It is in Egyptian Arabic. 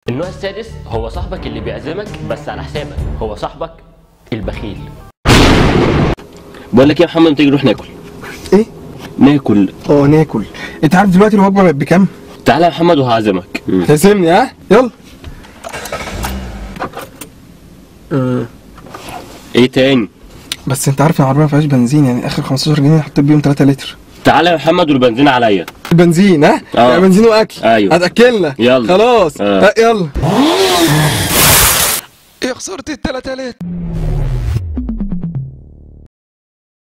النوع السادس هو صاحبك اللي بيعزمك بس على حسابك هو صاحبك البخيل بقول لك إيه يا محمد تيجي نروح ناكل ايه ناكل اه ناكل انت عارف دلوقتي الوجبه بقت بكام تعالى يا محمد وهعزمك تعزمني ها يلا ايه تاني بس انت عارف ان العربيه ما فيهاش بنزين يعني اخر 15 جنيه حطيت بيهم 3 لتر تعالى يا محمد والبنزين عليا بنزين ها اه. يعني بنزين واكل ايوه. هتاكلنا يلا. خلاص اه. ها، يلا يا خسرت ال 3000